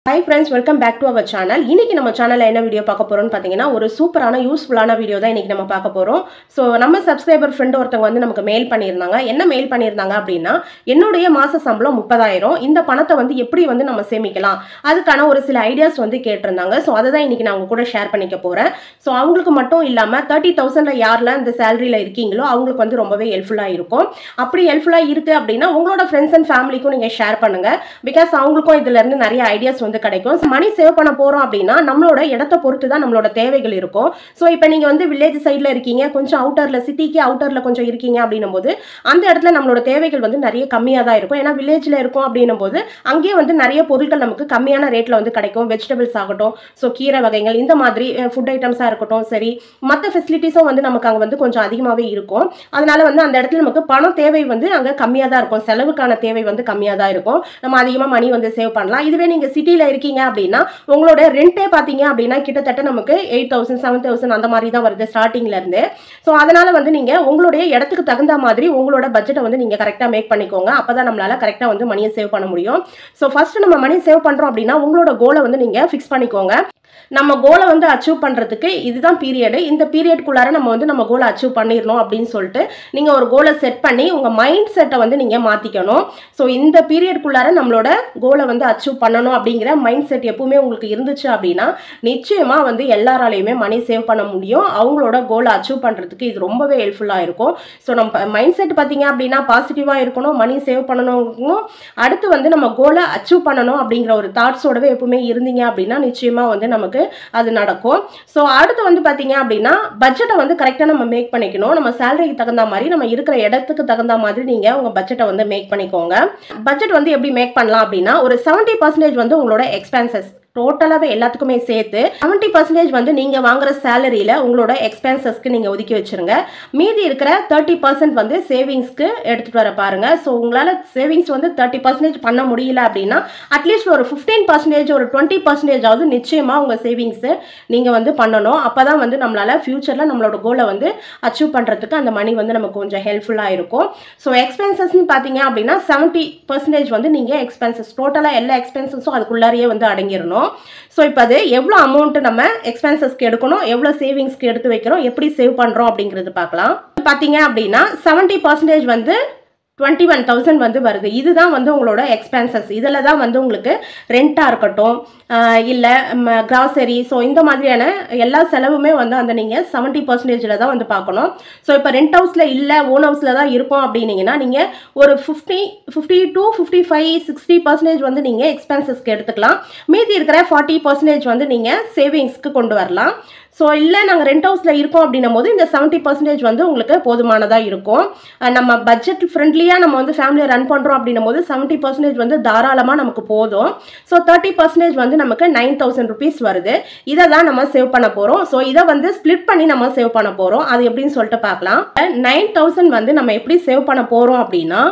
hi friends welcome back to our channel இன்னைக்கு நம்ம சேனலில் என்ன வீடியோ பார்க்க போறோம்னு பார்த்தீங்கன்னா ஒரு சூப்பரான யூஸ்ஃபுல்லான வீடியோ தான் இன்னைக்கு நம்ம பார்க்க போகிறோம் ஸோ நம்ம சப்ஸ்கிரைபர் ஃப்ரெண்ட் ஒருத்தவங்க வந்து நமக்கு மெயில் பண்ணியிருந்தாங்க என்ன மெயில் பண்ணியிருந்தாங்க அப்படின்னா என்னுடைய மாத சம்பளம் முப்பதாயிரம் இந்த பணத்தை வந்து எப்படி வந்து நம்ம சேமிக்கலாம் அதுக்கான ஒரு சில ஐடியாஸ் வந்து கேட்டிருந்தாங்க ஸோ அதை தான் இன்னைக்கு நான் உங்க கூட ஷேர் பண்ணிக்க போகிறேன் ஸோ அவங்களுக்கு மட்டும் இல்லாமல் தேர்ட்டி தௌசண்டில் யாரில் இந்த சேலரியில் இருக்கீங்களோ அவங்களுக்கு வந்து ரொம்பவே ஹெல்ப்ஃபுல்லாக இருக்கும் அப்படி ஹெல்ப்ஃபுல்லாக இருக்குது அப்படின்னா உங்களோட ஃப்ரெண்ட்ஸ் அண்ட் ஃபேமிலிக்கும் நீங்கள் ஷேர் பண்ணுங்கள் பிகாஸ் அவங்களுக்கும் இதுல இருந்து நிறைய ஐடியாஸ் வந்து கிடைக்கும் மணி சேவ் பண்ண போறோம் அப்படின்னா நம்மளோட இடத்த பொறுத்து தான் நம்மளோட தேவைகள் இருக்கும் ஸோ இப்போ நீங்க வந்து வில்லேஜ் சைடில் இருக்கீங்க கொஞ்சம் அவுட்டர்ல சிட்டிக்கு அவுட்டர்ல கொஞ்சம் இருக்கீங்க அப்படின்னும் போது அந்த இடத்துல நம்மளோட தேவைகள் வந்து நிறைய கம்மியாக தான் இருக்கும் ஏன்னா வில்லேஜில் இருக்கும் அப்படின்னும் போது அங்கேயே வந்து நிறைய பொருட்கள் நமக்கு கம்மியான ரேட்ல வந்து கிடைக்கும் வெஜிடபிள்ஸ் ஆகட்டும் ஸோ கீரை வகைகள் இந்த மாதிரி ஃபுட் ஐட்டம்ஸாக இருக்கட்டும் சரி மற்ற ஃபெசிலிட்டிஸும் வந்து நமக்கு அங்கே வந்து கொஞ்சம் அதிகமாகவே இருக்கும் அதனால வந்து அந்த இடத்துல நமக்கு பணம் தேவை வந்து அங்கே கம்மியாக தான் இருக்கும் செலவுக்கான தேவை வந்து கம்மியாக தான் இருக்கும் நம்ம அதிகமாக மணி வந்து சேவ் பண்ணலாம் இதுவே நீங்கள் சிட்டியில் இருக்கீங்க அப்படின்னா உங்களோட ரெண்டே பார்த்தீங்க அப்படின்னா கிட்டத்தட்ட நமக்கு எயிட் தௌசண்ட் செவன் தௌசண்ட் அந்த மாதிரி தான் வருது ஸ்டார்டிங்ல இருந்து ஸோ அதனால வந்து நீங்கள் உங்களுடைய இடத்துக்கு தகுந்த மாதிரி உங்களோட பட்ஜெட்டை வந்து நீங்கள் கரெக்டாக மேக் பண்ணிக்கோங்க அப்போ தான் நம்மளால கரெக்டாக வந்து மணியை சேவ் பண்ண முடியும் ஸோ ஃபர்ஸ்ட் நம்ம மணி சேவ் பண்ணுறோம் அப்படின்னா உங்களோட கோலை வந்து நீங்கள் ஃபிக்ஸ் பண்ணிக்கோங்க நம்ம கோலை வந்து அச்சீவ் பண்ணுறதுக்கு இதுதான் பீரியடு இந்த பீரியட்குள்ளார நம்ம வந்து நம்ம கோலை அச்சீவ் பண்ணிடணும் அப்படின்னு சொல்லிட்டு நீங்கள் ஒரு கோலை செட் பண்ணி உங்கள் மைண்ட் செட்டை வந்து நீங்கள் மாற்றிக்கணும் ஸோ இந்த பீரியட்குள்ளார நம்மளோட கோலை வந்து அச்சீவ் பண்ணணும் அப்படிங்கிற மைண்ட் செட் எப்பவுமே உங்களுக்கு இருந்துச்சு அப்படின்னா நிச்சயமாக வந்து எல்லாராலையுமே மணி சேவ் பண்ண முடியும் அவங்களோட கோலை அச்சீவ் பண்ணுறதுக்கு இது ரொம்பவே ஹெல்ப்ஃபுல்லாக இருக்கும் ஸோ நம்ம மைண்ட் செட் பார்த்தீங்க அப்படின்னா பாசிட்டிவாக இருக்கணும் மணி சேவ் பண்ணணும் அடுத்து வந்து நம்ம கோலை அச்சீவ் பண்ணணும் அப்படிங்கிற ஒரு தாட்ஸோடவே எப்பவுமே இருந்தீங்க அப்படின்னா நிச்சயமாக வந்து நமக்கு அது நடக்கும் ஸோ அடுத்து வந்து பார்த்தீங்க அப்படின்னா பட்ஜெட்டை வந்து கரெக்டாக நம்ம மேக் பண்ணிக்கணும் நம்ம சேலரிக்கு தகுந்த மாதிரி நம்ம இருக்கிற இடத்துக்கு தகுந்த மாதிரி நீங்கள் உங்கள் பட்ஜெட்டை வந்து மேக் பண்ணிக்கோங்க பட்ஜெட் வந்து எப்படி மேக் பண்ணலாம் அப்படின்னா ஒரு செவன்ட்டி பர்சன்டேஜ் வந்து உங்களோட எக்ஸ்பென்சஸ் டோட்டலாகவே எல்லாத்துக்குமே சேர்த்து செவன்ட்டி பர்சன்டேஜ் வந்து நீங்கள் வாங்குற சேலரியில் உங்களோட எக்ஸ்பென்சஸ்க்கு நீங்கள் ஒதுக்கி வச்சுருங்க மீதி இருக்கிற தேர்ட்டி பர்சன்ட் வந்து சேவிங்ஸ்க்கு எடுத்துகிட்டு வர பாருங்கள் ஸோ உங்களால் சேவிங்ஸ் வந்து தேர்ட்டி பர்சன்டேஜ் பண்ண முடியல அப்படின்னா அட்லீஸ்ட் ஒரு ஃபிஃப்டீன் பர்சன்டேஜ் ஒரு டுவெண்ட்டி பர்சன்டேஜாவது நிச்சயமாக உங்கள் சேவிங்ஸு நீங்கள் வந்து பண்ணணும் அப்போ தான் வந்து நம்மளால் ஃப்யூச்சரில் நம்மளோட கோலை வந்து அச்சீவ் பண்ணுறதுக்கு அந்த மணி வந்து நமக்கு கொஞ்சம் ஹெல்ப்ஃபுல்லாக இருக்கும் ஸோ எக்ஸ்பென்சஸ்ன்னு பார்த்தீங்க அப்படின்னா செவன்ட்டி பர்சன்டேஜ் வந்து நீங்கள் எக்ஸ்பென்சஸ் டோட்டலாக எல்லா எக்ஸ்பென்சஸும் அதுக்குள்ளாரையே வந்து அடங்கிடணும் ஸோ இப்போ அது எவ்வளோ அமௌண்ட்டு நம்ம எக்ஸ்பென்சஸ்க்கு எடுக்கணும் எவ்வளோ சேவிங்ஸ்க்கு எடுத்து வைக்கிறோம் எப்படி சேவ் பண்ணுறோம் அப்படிங்கிறது பார்க்கலாம் பார்த்தீங்க அப்படின்னா செவன்ட்டி பர்சன்டேஜ் வந்து டுவெண்ட்டி ஒன் தௌசண்ட் வந்து வருது இதுதான் வந்து உங்களோட எக்ஸ்பென்சஸ் இதில் தான் வந்து உங்களுக்கு ரெண்ட்டாக இருக்கட்டும் இல்லை கிராசரி ஸோ இந்த மாதிரியான எல்லா செலவுமே வந்து அந்த நீங்கள் செவன்ட்டி பர்சன்டேஜில் தான் வந்து பார்க்கணும் ஸோ இப்போ ரெண்ட் ஹவுஸில் இல்லை ஓன் ஹவுஸில் தான் இருக்கும் அப்படின்னீங்கன்னா நீங்கள் ஒரு fifty fifty two fifty five sixty percentage வந்து நீங்கள் எக்ஸ்பென்சஸ்க்கு எடுத்துக்கலாம் மீதி இருக்கிற ஃபார்ட்டி பர்சன்டேஜ் வந்து நீங்கள் சேவிங்ஸ்க்கு கொண்டு வரலாம் ஸோ இல்லை நாங்கள் ரெண்ட் ஹவுஸில் இருக்கோம் அப்படின்னும் போது இந்த செவன்ட்டி பர்சன்டேஜ் வந்து உங்களுக்கு போதுமானதாக இருக்கும் நம்ம பட்ஜெட் ஃப்ரெண்ட்லியாக நம்ம வந்து ஃபேமிலியை ரன் பண்ணுறோம் அப்படின்னும் போது செவன்ட்டி பர்சன்டேஜ் வந்து தாராளமாக நமக்கு போதும் ஸோ தேர்ட்டி பர்சன்டேஜ் வந்து நமக்கு நைன் தௌசண்ட் ருபீஸ் வருது இதை தான் நம்ம சேவ் பண்ண போகிறோம் ஸோ இதை வந்து ஸ்ப்ளிட் பண்ணி நம்ம சேவ் பண்ண போகிறோம் அது எப்படின்னு சொல்லிட்டு பார்க்கலாம் நைன் தௌசண்ட் வந்து நம்ம எப்படி சேவ் பண்ண போகிறோம் அப்படின்னா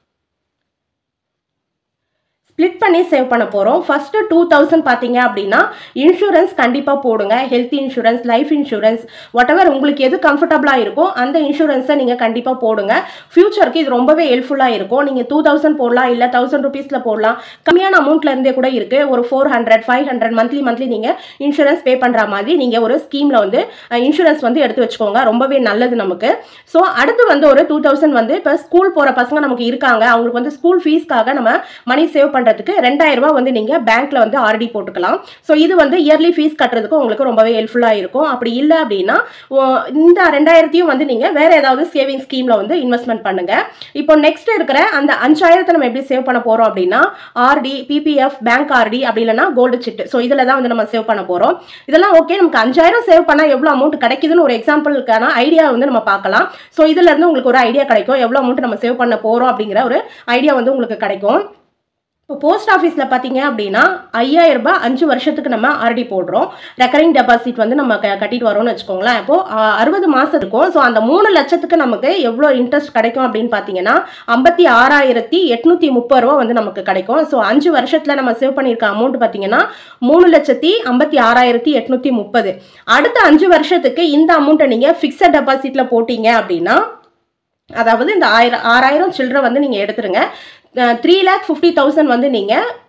ஸ்ப்ளிட் பண்ணி சேவ் பண்ண போகிறோம் ஃபஸ்ட்டு டூ தௌசண்ட் பார்த்தீங்க அப்படின்னா இன்சூரன்ஸ் கண்டிப்பாக போடுங்க health insurance life insurance whatever உங்களுக்கு எது கம்ஃபர்டபுளாக இருக்கோ அந்த இன்சூரன்ஸை நீங்கள் கண்டிப்பாக போடுங்க ஃப்யூச்சருக்கு இது ரொம்பவே ஹெல்ப்ஃபுல்லாக இருக்கும் நீங்கள் டூ தௌசண்ட் போடலாம் இல்லை தௌசண்ட் ருபீஸில் போடலாம் கம்மியான அமௌண்ட்ல இருந்தே கூட இருக்குது ஒரு four hundred five hundred monthly monthly நீங்கள் இன்சூரன்ஸ் பே பண்ணுற மாதிரி நீங்கள் ஒரு ஸ்கீமில் வந்து இன்சூரன்ஸ் வந்து எடுத்து வச்சுக்கோங்க ரொம்பவே நல்லது நமக்கு ஸோ அடுத்து வந்து ஒரு டூ தௌசண்ட் வந்து இப்போ ஸ்கூல் போகிற பசங்க நமக்கு இருக்காங்க அவங்களுக்கு வந்து ஸ்கூல் ஃபீஸ்க்காக நம்ம மணி சேவ் பண்ணுற பண்ணுறதுக்கு ரெண்டாயிரம் ரூபாய் வந்து நீங்கள் பேங்க்ல வந்து ஆர்டி போட்டுக்கலாம் ஸோ இது வந்து இயர்லி ஃபீஸ் கட்டுறதுக்கு உங்களுக்கு ரொம்பவே ஹெல்ப்ஃபுல்லாக இருக்கும் அப்படி இல்லை அப்படின்னா இந்த ரெண்டாயிரத்தையும் வந்து நீங்கள் வேற ஏதாவது சேவிங் ஸ்கீமில் வந்து இன்வெஸ்ட்மெண்ட் பண்ணுங்க இப்போ நெக்ஸ்ட் இருக்கிற அந்த அஞ்சாயிரத்தை நம்ம எப்படி சேவ் பண்ண போகிறோம் அப்படின்னா ஆர்டி பிபிஎஃப் பேங்க் ஆர்டி அப்படி இல்லைன்னா கோல்டு சிட்டு ஸோ இதில் தான் வந்து நம்ம சேவ் பண்ண போகிறோம் இதெல்லாம் ஓகே நமக்கு அஞ்சாயிரம் சேவ் பண்ணால் எவ்வளோ அமௌண்ட் கிடைக்குதுன்னு ஒரு எக்ஸாம்பிளுக்கான ஐடியா வந்து நம்ம பார்க்கலாம் ஸோ இதுல இருந்து உங்களுக்கு ஒரு ஐடியா கிடைக்கும் எவ்வளோ அமௌண்ட் நம்ம சேவ் பண்ண போகிறோம் அப்படிங்கிற ஒரு ஐடியா வந்து உங்களுக்கு கிடைக்கும் இப்போ போஸ்ட் ஆஃபீஸில் பார்த்தீங்க அப்படின்னா ஐயாயிரம் ரூபாய் அஞ்சு வருஷத்துக்கு நம்ம ஆர்டி போடுறோம் ரெக்கரிங் டெபாசிட் வந்து நம்ம க கட்டிட்டு வரோம்னு வச்சுக்கோங்களேன் இப்போ அறுபது மாதம் இருக்கும் ஸோ அந்த மூணு லட்சத்துக்கு நமக்கு எவ்வளோ இன்ட்ரெஸ்ட் கிடைக்கும் அப்படின்னு பார்த்தீங்கன்னா ஐம்பத்தி ஆறாயிரத்தி எட்நூற்றி முப்பது ரூபா வந்து நமக்கு கிடைக்கும் ஸோ அஞ்சு வருஷத்தில் நம்ம சேவ் பண்ணியிருக்க அமௌண்ட் பார்த்தீங்கன்னா மூணு லட்சத்தி ஐம்பத்தி ஆறாயிரத்தி எட்நூற்றி முப்பது அடுத்த அஞ்சு வருஷத்துக்கு இந்த அமௌண்ட்டை நீங்கள் ஃபிக்ஸட் டெபாசிட்டில் போட்டீங்க அப்படின்னா அதாவது இந்த ஆயிரம் ஆறாயிரம் சில்லரை வந்து நீங்கள் எடுத்துருங்க த்ரீ லேக் ஃபிஃப்டி தௌசண்ட் வந்து நீங்கள்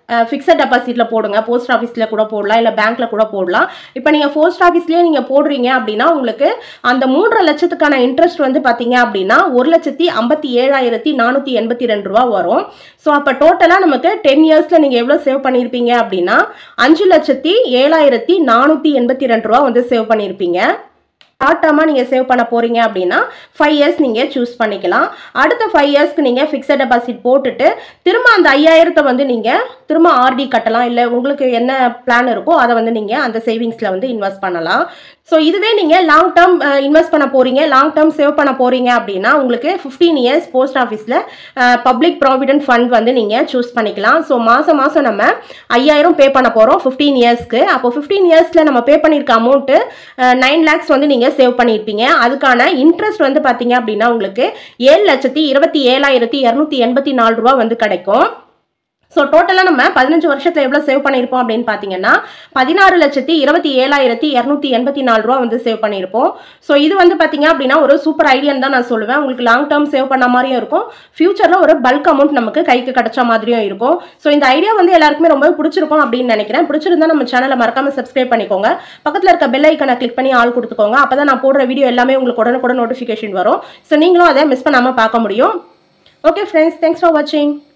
ஃபிக்ஸட் டெபாசிட்டில் போடுங்க போஸ்ட் ஆஃபீஸில் கூட போடலாம் இல்லை பேங்க்கில் கூட போடலாம் இப்போ நீங்கள் போஸ்ட் ஆஃபீஸ்லேயே நீங்கள் போடுறீங்க அப்படின்னா உங்களுக்கு அந்த மூன்றரை லட்சத்துக்கான இன்ட்ரெஸ்ட் வந்து பார்த்தீங்க அப்படின்னா ஒரு லட்சத்தி ஐம்பத்தி ஏழாயிரத்தி நானூற்றி எண்பத்தி ரெண்டு ரூபா வரும் ஸோ அப்போ டோட்டலாக நமக்கு டென் இயர்ஸில் நீங்கள் எவ்வளோ சேவ் பண்ணியிருப்பீங்க அப்படின்னா அஞ்சு லட்சத்தி ஏழாயிரத்தி நானூற்றி எண்பத்தி ரெண்டு ரூபா வந்து சேவ் பண்ணியிருப்பீங்க ஷார்ட் டேர்மாக நீங்கள் சேவ் பண்ண போகிறீங்க அப்படின்னா ஃபைவ் இயர்ஸ் நீங்கள் சூஸ் பண்ணிக்கலாம் அடுத்த ஃபைவ் இயர்ஸ்க்கு நீங்கள் ஃபிக்ஸட் டெபாசிட் போட்டுட்டு திரும்ப அந்த ஐயாயிரத்தை வந்து நீங்கள் திரும்ப ஆர்டி கட்டலாம் இல்லை உங்களுக்கு என்ன பிளான் இருக்கோ அதை வந்து நீங்கள் அந்த சேவிங்ஸில் வந்து இன்வெஸ்ட் பண்ணலாம் ஸோ இதுவே நீங்கள் லாங் டேர்ம் இன்வெஸ்ட் பண்ண போகிறீங்க லாங் டேர்ம் சேவ் பண்ண போகிறீங்க அப்படின்னா உங்களுக்கு ஃபிஃப்டீன் இயர்ஸ் போஸ்ட் ஆஃபீஸில் பப்ளிக் ப்ராவிடென்ட் ஃபண்ட் வந்து நீங்கள் சூஸ் பண்ணிக்கலாம் ஸோ மாதம் மாதம் நம்ம ஐயாயிரம் பே பண்ண போகிறோம் ஃபிஃப்டீன் இயர்ஸ்க்கு அப்போ ஃபிஃப்டீன் இயர்ஸில் நம்ம பே பண்ணியிருக்க அமௌண்ட்டு நைன் லேக்ஸ் வந்து நீங்கள் சேவ் பண்ணியிருப்பீங்க அதுக்கான இன்ட்ரெஸ்ட் வந்து பார்த்தீங்க அப்படின்னா உங்களுக்கு ஏழு லட்சத்தி இருபத்தி ஏழாயிரத்தி இரநூத்தி எண்பத்தி நாலு ரூபா வந்து கிடைக்கும் ஸோ டோட்டலாக நம்ம பதினஞ்சு வருஷத்தில் எவ்வளோ சேவ் பண்ணியிருப்போம் அப்படின்னு பார்த்தீங்கன்னா பதினாறு லட்சத்தி இருபத்தி ஏழாயிரத்தி இரநூத்தி எண்பத்தி நாலு ரூபா வந்து சேவ் பண்ணியிருப்போம் ஸோ இது வந்து பார்த்தீங்க அப்படின்னா ஒரு சூப்பர் ஐடியான்னு தான் நான் சொல்லுவேன் உங்களுக்கு லாங் டேர்ம் சேவ் பண்ண மாதிரியும் இருக்கும் ஃபியூச்சரில் ஒரு பல்க் அமௌண்ட் நமக்கு கைக்கு கிடைச்ச மாதிரியும் இருக்கும் ஸோ இந்த ஐடியா வந்து எல்லாருக்குமே ரொம்ப பிடிச்சிருக்கும் அப்படின்னு நினைக்கிறேன் பிடிச்சிருந்தா நம்ம சேனலை மறக்காம சப்ஸ்கிரைப் பண்ணிக்கோங்க பக்கத்தில் இருக்க பெல் ஐக்கனை கிளிக் பண்ணி ஆள் கொடுத்துக்கோங்க அப்போ தான் நான் போடுற வீடியோ எல்லாமே உங்களுக்கு உடனுக்குடன் நோட்டிஃபிகேஷன் வரும் ஸோ நீங்களும் அதை மிஸ் பண்ணாமல் பார்க்க முடியும் ஓகே ஃப்ரெண்ட்ஸ் தேங்க்ஸ் ஃபார் வாட்சிங்